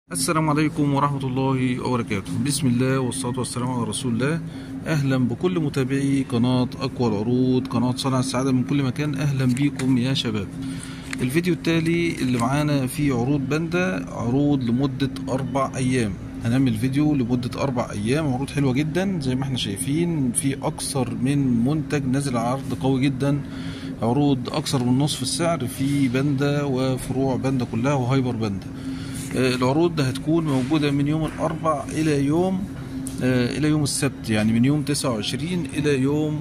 السلام عليكم ورحمة الله وبركاته بسم الله والصلاة والسلام على رسول الله أهلا بكل متابعي قناة أقوى العروض قناة صنع السعادة من كل مكان أهلا بيكم يا شباب الفيديو التالي اللي معانا فيه عروض باندا عروض لمدة أربع أيام هنعمل فيديو لمدة أربع أيام عروض حلوة جدا زي ما احنا شايفين في أكثر من منتج نازل على عرض قوي جدا عروض أكثر من نصف السعر في باندا وفروع باندا كلها وهايبر باندا آه، العروض ده هتكون موجودة من يوم الأربع إلى يوم آه، إلى يوم السبت يعني من يوم 29 إلى يوم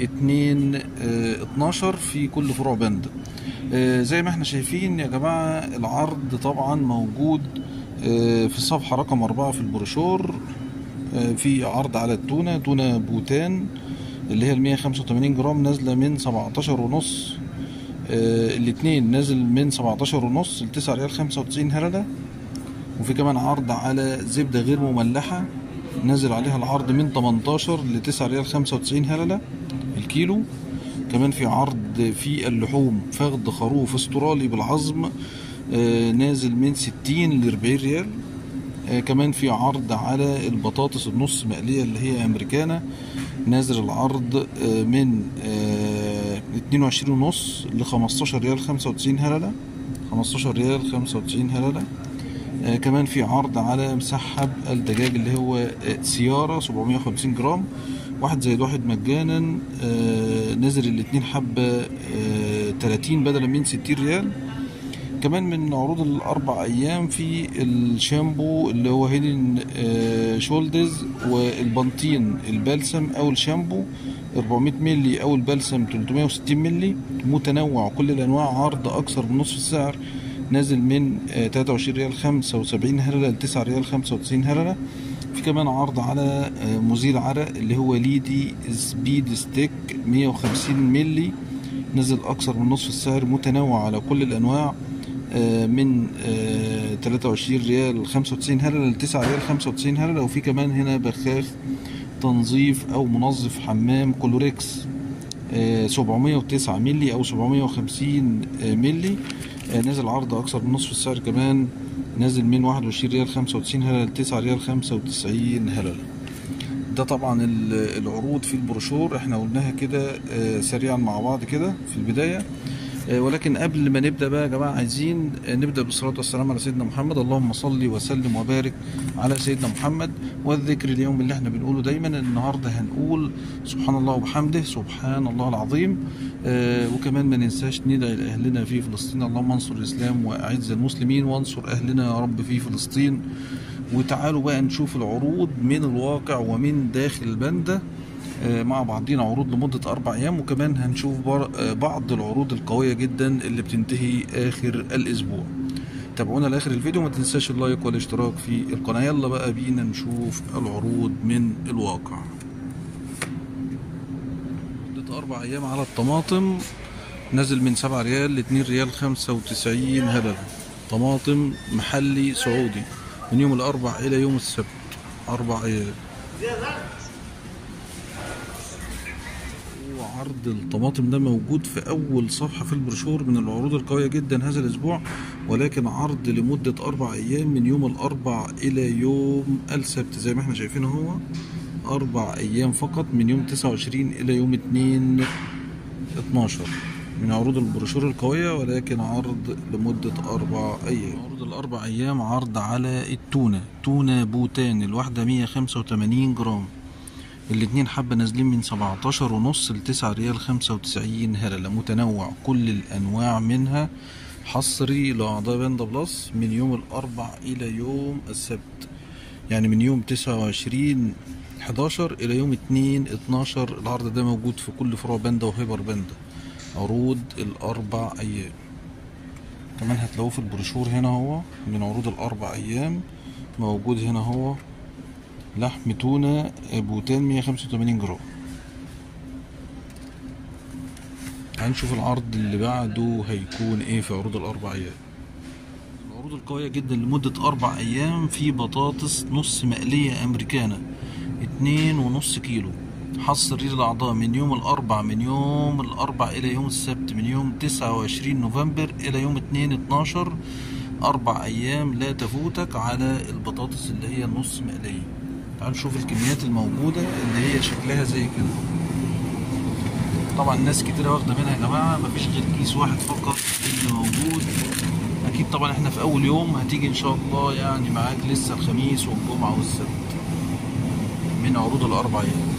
2 آه، 12 في كل فروع بند آه، زي ما احنا شايفين يا جماعة العرض طبعا موجود آه، في الصفحة رقم أربعة في البروشور آه، في عرض على التونة تونة بوتان اللي هي ال 185 جرام نازلة من 17 ونص آه، الاتنين نازل من 17 ونص ل 9 ريال 95 هللة وفي كمان عرض على زبدة غير مملحة نازل عليها العرض من 18 ل 9 ريال 95 هللة الكيلو كمان في عرض في اللحوم فخد خروف استرالي بالعظم آه، نازل من 60 ل 40 ريال آه، كمان في عرض على البطاطس النص مقلية اللي هي أمريكانا نازل العرض آه، من آه، 22 ونص ل 15 ريال 95 هللة 15 ريال 95 هللة آه، كمان في عرض على مسحب الدجاج اللي هو آه، سيارة 750 جرام واحد زائد واحد مجانا آه، نزل الاتنين حبة آه، 30 بدلا من 60 ريال كمان من عروض الأربع أيام في الشامبو اللي هو هيدن آه، شولدرز والبنطين البلسم أو الشامبو 400 ملي أو البلسم 360 ملي متنوع كل الأنواع عرض أكثر من نصف السعر نازل من آه، 23 ريال 75 هللة ل 9 ريال 95 هللة في كمان عرض على آه، مزيل عرق اللي هو ليدي سبيد ستيك 150 ملي نزل أكثر من نصف السعر متنوع على كل الأنواع آه، من آه، 23 ريال 95 هللة ل 9 ريال 95 هللة وفي كمان هنا بخاخ تنظيف أو منظف حمام كلوريكس آه، 709 ملي أو 750 آه، ملي آه، نازل عرض أكثر من نصف السعر كمان نازل من 21 ريال 95 هللة ل 9 ريال 95 هللة ده طبعا ال- العروض في البروشور احنا قلناها كده آه، سريعا مع بعض كده في البداية آه، ولكن قبل ما نبدا بقى يا جماعه عايزين آه، نبدا بالصلاه والسلام على سيدنا محمد اللهم صل وسلم وبارك على سيدنا محمد والذكر اليوم اللي احنا بنقوله دايما النهارده هنقول سبحان الله وبحمده سبحان الله العظيم آه، وكمان ما ننساش ندعي لاهلنا في فلسطين اللهم انصر الاسلام واعز المسلمين وانصر اهلنا يا رب في فلسطين وتعالوا بقى نشوف العروض من الواقع ومن داخل البندة آه، مع بعضينا عروض لمدة أربع أيام وكمان هنشوف بر- آه، بعض العروض القوية جدا اللي بتنتهي آخر الأسبوع تابعونا لآخر الفيديو ما تنساش اللايك والاشتراك في القناة يلا بقى بينا نشوف العروض من الواقع مدة أربع أيام على الطماطم نزل من سبعة ريال لاتنين ريال خمسة وتسعين هللة طماطم محلي سعودي من يوم الأربع إلى يوم السبت أربع أيام وعرض الطماطم ده موجود في أول صفحة في البروشور من العروض القوية جدا هذا الأسبوع ولكن عرض لمدة أربع أيام من يوم الأربع إلى يوم السبت زي ما احنا شايفين هو أربع أيام فقط من يوم 29 إلى يوم 2 12 من عروض البروشور القوية ولكن عرض لمدة أربع أيام عروض الأربع أيام عرض على التونة تونة بوتان الواحدة 185 جرام الاتنين حبة نازلين من 17 ونص ل 9 ريال 95 هللة متنوع كل الأنواع منها حصري لأعضاء باندا بلس من يوم الأربع إلى يوم السبت يعني من يوم 29 11 إلى يوم 2 12 العرض ده موجود في كل فروع باندا وهيبر باندا عروض الأربع أيام كمان هتلاقوه في البروشور هنا هو من عروض الأربع أيام موجود هنا هو لحم تونة بوتان 185 جرام هنشوف العرض اللي بعده هيكون ايه في عروض الأربع أيام العروض القوية جدا لمدة أربع أيام في بطاطس نص مقلية أمريكانا اتنين ونص كيلو حصري للأعضاء من يوم الأربع من يوم الأربع إلى يوم السبت من يوم تسعة وعشرين نوفمبر إلى يوم اتنين اتناشر اربع ايام لا تفوتك على البطاطس اللي هي النص مقليه تعال نشوف الكميات الموجوده اللي هي شكلها زي كده طبعا ناس كتير واخده منها يا جماعه مفيش غير كيس واحد فقط اللي موجود اكيد طبعا احنا في اول يوم هتيجي ان شاء الله يعني معاك لسه الخميس والجمعه والسبت من عروض الاربع ايام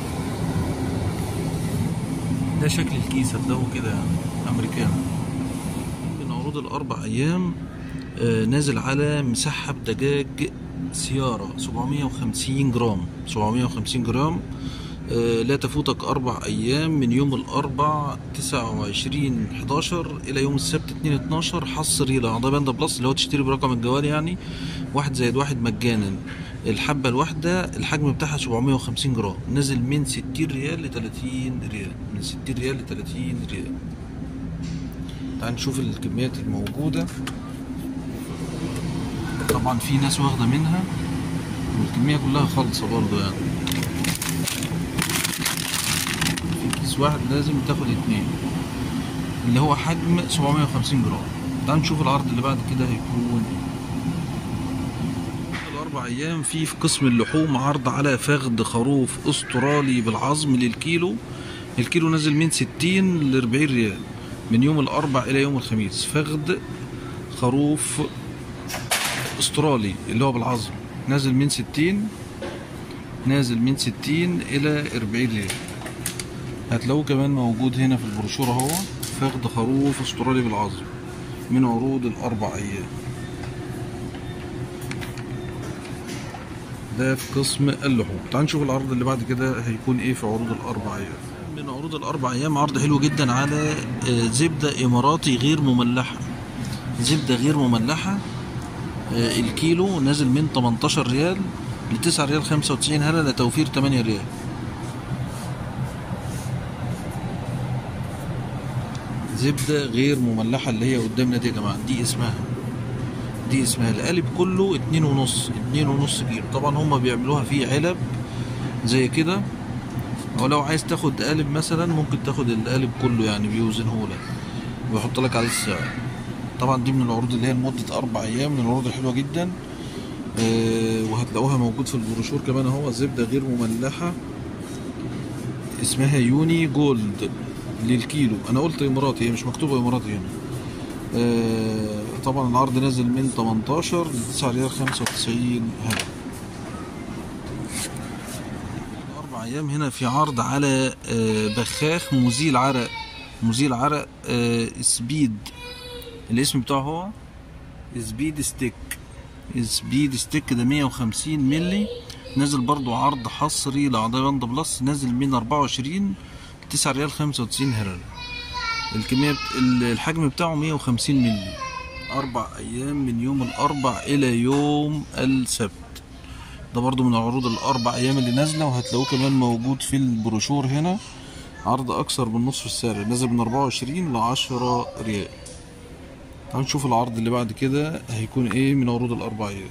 ده شكل الكيس هتلاقوه كده يعني امريكان من عروض الاربع ايام آه نازل على مسحب دجاج سيارة 750 جرام 750 جرام آه لا تفوتك أربع أيام من يوم الأربع 29 11 إلى يوم السبت 2 12 حصري لأعضاء باندا بلس اللي هو تشتري برقم الجوال يعني واحد زائد واحد مجانا الحبة الواحدة الحجم بتاعها 750 جرام نزل من 60 ريال ل 30 ريال من 60 ريال ل 30 ريال تعال نشوف الكميات الموجودة طبعا في ناس واخدة منها والكمية كلها خالصة برضو يعني في كيس واحد لازم تاخد اتنين اللي هو حجم 750 جرام تعال نشوف العرض اللي بعد كده هيكون الأربع أيام في في قسم اللحوم عرض على فخد خروف أسترالي بالعظم للكيلو الكيلو نازل من 60 ل 40 ريال من يوم الأربع إلى يوم الخميس فخد خروف استرالي اللي هو بالعظم نازل من 60 نازل من 60 الى 40 ريال هتلاقوه كمان موجود هنا في البروشورة اهو فخد خروف استرالي بالعظم من عروض الاربع ايام ده في قسم اللحوم تعال نشوف العرض اللي بعد كده هيكون ايه في عروض الاربع ايام من عروض الاربع ايام عرض حلو جدا على زبدة اماراتي غير مملحة زبدة غير مملحة الكيلو نازل من 18 ريال ل 9 ريال 95 هلا لتوفير 8 ريال زبدة غير مملحة اللي هي قدامنا دي يا جماعة دي اسمها دي اسمها القالب كله اتنين ونص اتنين ونص كيلو طبعا هما بيعملوها في علب زي كده ولو عايز تاخد قالب مثلا ممكن تاخد القالب كله يعني بيوزنه لك ويحط لك عليه السعر طبعا دي من العروض اللي هي لمدة أربع أيام من العروض الحلوة جدا أه وهتلاقوها موجود في البروشور كمان اهو زبدة غير مملحة اسمها يوني جولد للكيلو أنا قلت إماراتي هي مش مكتوبة إماراتي هنا أه طبعا العرض نازل من 18 ل 9 ريال 95 هلا أربع أيام هنا في عرض على أه بخاخ مزيل عرق مزيل عرق أه سبيد الاسم بتاعه هو سبيد ستيك سبيد ستيك ده 150 ملي نازل برضو عرض حصري لأعضاء باندا بلس نازل من 24 9 ريال 95 هرل الكمية الحجم بتاعه 150 ملي أربع أيام من يوم الأربع إلى يوم السبت ده برضو من عروض الأربع أيام اللي نازلة وهتلاقوه كمان موجود في البروشور هنا عرض أكثر من نصف السعر نازل من 24 ل 10 ريال تعالوا نشوف العرض اللي بعد كده هيكون ايه من عروض الاربع ايام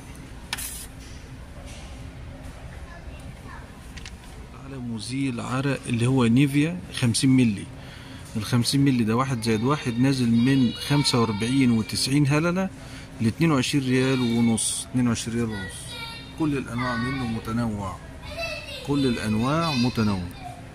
على مزيل عرق اللي هو نيفيا 50 ملي ال 50 ملي ده واحد زائد واحد نازل من 45 و 90 هللة ل 22 ريال ونص 22 ريال ونص كل الانواع منه متنوع كل الانواع متنوع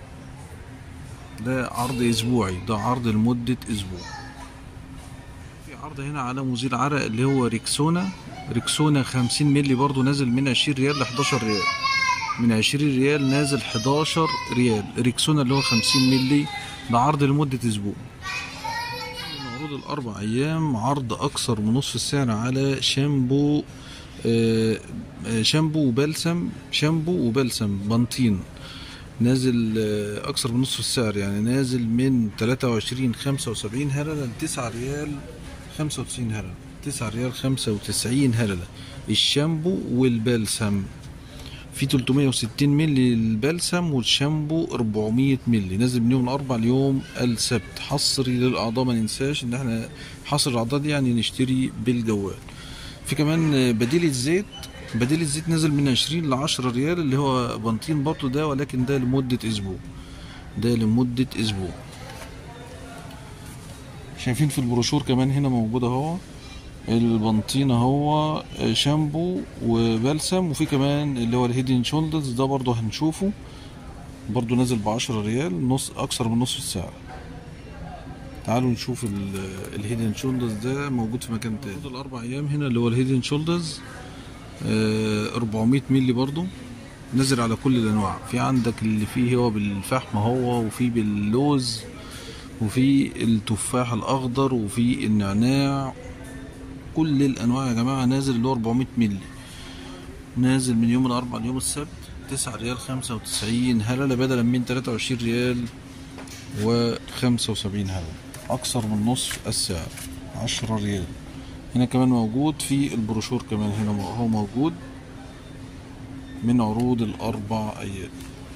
ده عرض اسبوعي ده عرض لمدة اسبوع عرض هنا على مزيل عرق اللي هو ريكسونا ريكسونا 50 ملي برضو نازل من 20 ريال ل 11 ريال من 20 ريال نازل 11 ريال ريكسونا اللي هو 50 ملي ده عرض لمدة اسبوع من عروض الاربع ايام عرض اكثر من نصف السعر على شامبو آه شامبو وبلسم شامبو وبلسم بنطين نازل آه اكثر من نصف السعر يعني نازل من 23 75 هلله ل 9 ريال 95 هللة 9 ريال 95 هللة الشامبو والبلسم في 360 ملي البلسم والشامبو 400 ملي نازل من يوم الاربع ليوم السبت حصري للاعضاء ما ننساش ان احنا حصر الاعضاء دي يعني نشتري بالجوال في كمان بديل الزيت بديل الزيت نازل من 20 ل 10 ريال اللي هو بنطين برضه ده ولكن ده لمدة اسبوع ده لمدة اسبوع شايفين في البروشور كمان هنا موجود اهو البنطينة هو شامبو وبلسم وفي كمان اللي هو الهيدن شولدرز ده برضو هنشوفه برضو نازل بعشرة ريال نص أكثر من نصف السعر تعالوا نشوف الهيدن شولدرز ده موجود في مكان تاني الأربع أيام هنا اللي هو الهيدن شولدرز 400 مللي برضو نزل على كل الأنواع في عندك اللي فيه هو بالفحم هو وفي باللوز وفي التفاح الأخضر وفي النعناع كل الانواع يا جماعه نازل اللي هو 400 مللي نازل من يوم الاربعاء ليوم السبت 9 ريال 95 هلله بدلا من 23 ريال و 75 هلله اكثر من نصف السعر 10 ريال هنا كمان موجود في البروشور كمان هنا هو موجود من عروض الاربع ايام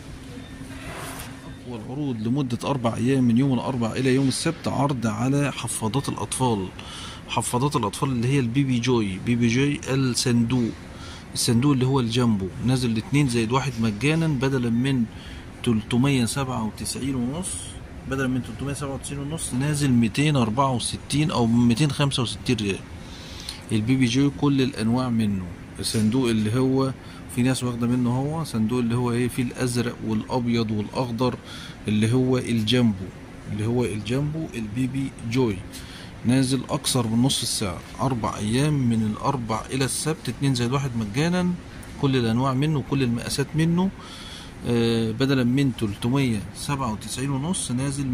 والعروض لمدة أربع أيام من يوم الأربع إلى يوم السبت عرض على حفاضات الأطفال حفاضات الأطفال اللي هي البيبي جوي بيبي جوي الصندوق الصندوق اللي هو الجامبو نازل الاتنين زائد واحد مجانا بدلا من 397 ونص بدلا من 397 ونص نازل 264 أو 265 ريال البيبي جوي كل الأنواع منه الصندوق اللي هو في ناس واخده منه هو صندوق اللي هو ايه فيه الازرق والابيض والاخضر اللي هو الجامبو اللي هو الجامبو البيبي جوي نازل اكثر من نص السعر اربع ايام من الاربع الى السبت اتنين زائد واحد مجانا كل الانواع منه كل المقاسات منه آه بدلا من 397 ونص نازل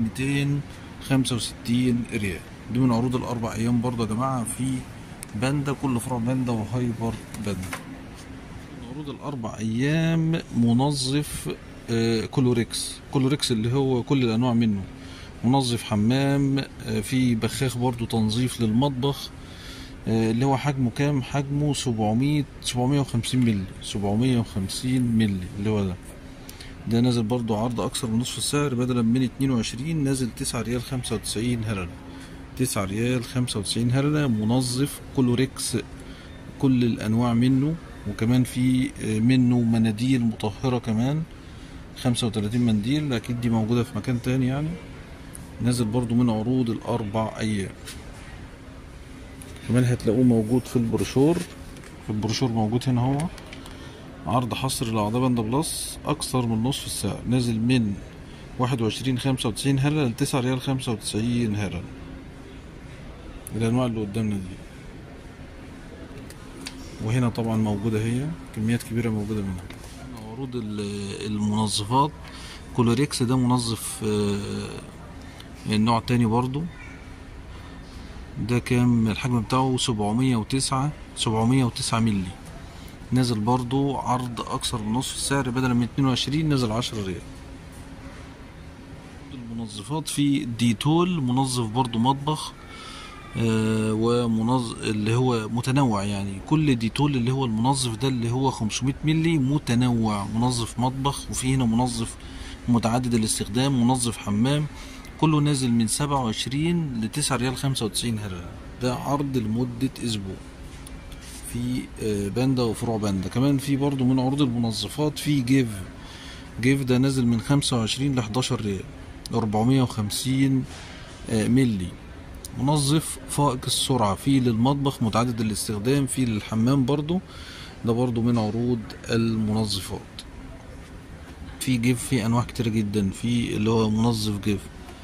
265 ريال دي من عروض الاربع ايام برضه يا جماعه في باندا كل فروع باندا وهايبر باندا عروض الاربع ايام منظف آه كلوريكس كلوريكس اللي هو كل الانواع منه منظف حمام آه في بخاخ برضو تنظيف للمطبخ آه اللي هو حجمه كام حجمه 700 750 مللي 750 مللي اللي هو ده ده نازل برضو عرض اكثر من نصف السعر بدلا من 22 نازل 9 ريال 95 هلله 9 ريال 95 هلله منظف كلوريكس كل الانواع منه وكمان في منه مناديل مطهرة كمان خمسة وتلاتين منديل أكيد دي موجودة في مكان تاني يعني نازل برضو من عروض الأربع أيام كمان هتلاقوه موجود في البروشور في البروشور موجود هنا هو عرض حصر لأعضاء باندا بلس أكثر من نصف السعر نازل من واحد وعشرين خمسة وتسعين هلل لتسعة ريال خمسة وتسعين هلل الأنواع اللي قدامنا دي وهنا طبعا موجودة هي كميات كبيرة موجودة منها عروض المنظفات كولوريكس ده منظف النوع تاني برضو ده كام الحجم بتاعه سبعمية وتسعة سبعمية وتسعة ملي نازل برضو عرض أكثر من نصف السعر بدلا من اتنين وعشرين نازل عشرة ريال المنظفات في ديتول منظف برضو مطبخ آه ومنظف اللي هو متنوع يعني كل ديتول اللي هو المنظف ده اللي هو 500 ملي متنوع منظف مطبخ وفي هنا منظف متعدد الاستخدام منظف حمام كله نازل من 27 ل 9 ريال 95 هرة ده عرض لمدة أسبوع في آه باندا وفروع باندا كمان في برضو من عروض المنظفات في جيف جيف ده نازل من 25 ل 11 ريال 450 آه ملي منظف فائق السرعة في للمطبخ متعدد الاستخدام في للحمام برضو ده برضو من عروض المنظفات في جيف في انواع كتير جدا في اللي هو منظف جيف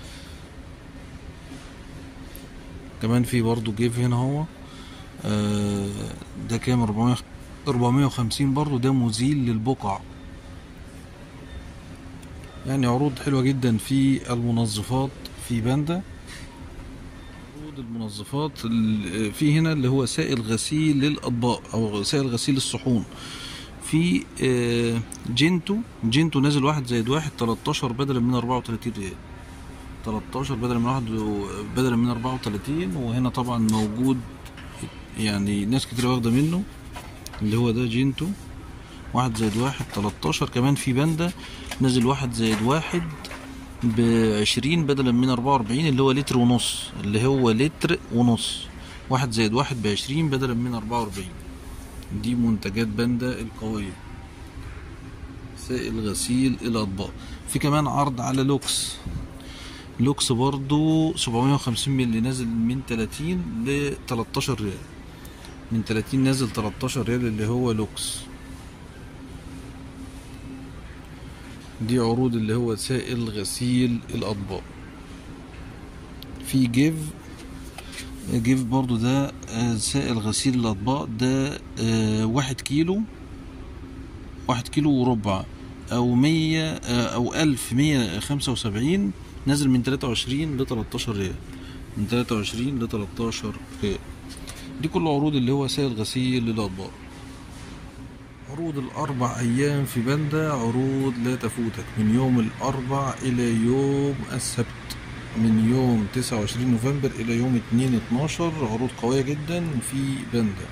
كمان في برضو جيف هنا هو آه ده كام 400 450 برضو ده مزيل للبقع يعني عروض حلوة جدا في المنظفات في باندا عروض المنظفات في هنا اللي هو سائل غسيل للاطباق او سائل غسيل الصحون في جينتو جينتو نازل واحد زائد واحد 13 بدلا من 34 ريال 13 بدلا من واحد بدلا من 34 وهنا طبعا موجود يعني ناس كتير واخده منه اللي هو ده جينتو واحد زائد واحد 13 كمان في باندا نازل واحد زائد واحد بعشرين بدلا من أربعة وأربعين اللي هو لتر ونص اللي هو لتر ونص واحد زائد واحد بعشرين بدلا من أربعة وأربعين دي منتجات باندا القوية سائل غسيل الأطباق في كمان عرض على لوكس لوكس برضو سبعمية وخمسين ملي نازل من تلاتين لتلاتاشر ريال من 30 نازل 13 ريال اللي هو لوكس دي عروض اللي هو سائل غسيل الأطباق في جيف جيف برضو ده آه، سائل غسيل الأطباق ده آه، واحد كيلو واحد كيلو وربع أو مية آه، أو ألف مية خمسة وسبعين نازل من تلاتة وعشرين لتلاتاشر ريال من تلاتة وعشرين لتلاتاشر ريال دي كل عروض اللي هو سائل غسيل للأطباق عروض الأربع أيام في بندا عروض لا تفوتك من يوم الأربع إلى يوم السبت من يوم 29 نوفمبر إلى يوم 2 12 عروض قوية جدا في بندا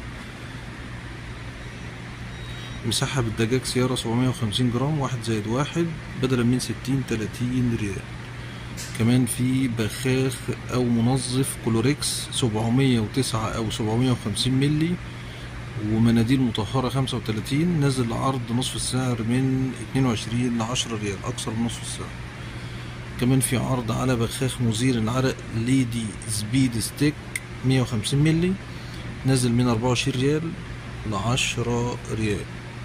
مساحة بالدجاج سيارة 750 جرام واحد زائد واحد بدلا من 60 30 ريال كمان في بخاخ أو منظف كلوريكس 709 أو 750 ملي ومناديل مطهرة 35 نزل عرض نصف السعر من 22 ل 10 ريال أكثر من نصف السعر كمان في عرض على بخاخ مزيل العرق ليدي سبيد ستيك 150 ملي نزل من 24 ريال ل 10 ريال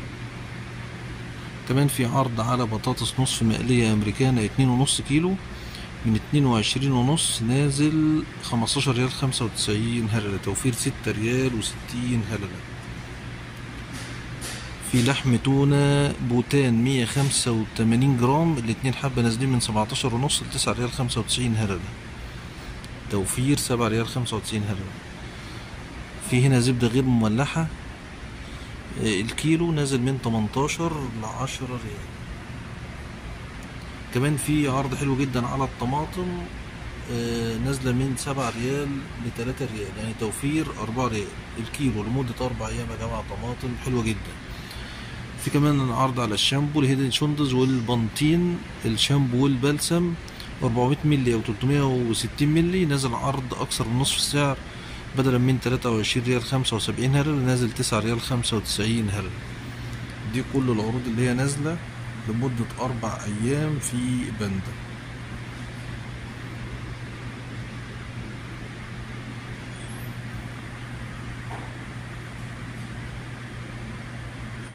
كمان في عرض على بطاطس نصف مقلية أمريكانا اتنين ونص كيلو من اتنين وعشرين ونص نازل خمستاشر ريال خمسة وتسعين هللة توفير ستة ريال وستين هللة في لحم تونة بوتان مية خمسة وتمانين جرام الاتنين حبة نازلين من سبعتاشر ونص لتسعة ريال خمسة وتسعين هللة توفير سبعة ريال خمسة وتسعين هللة في هنا زبدة غير مملحة آه، الكيلو نازل من 18 ل 10 ريال كمان في عرض حلو جدا على الطماطم آه، نازلة من 7 ريال ل 3 ريال يعني توفير 4 ريال الكيلو لمدة 4 أيام يا جماعة طماطم حلوة جدا في كمان عرض على الشامبو الهيدن شوندز والبنطين الشامبو والبلسم 400 مللي أو 360 مللي نازل عرض أكثر من نصف السعر بدلا من 23 ريال 75 هلل نازل 9 ريال 95 هلل دي كل العروض اللي هي نازلة لمدة أربع أيام في بندا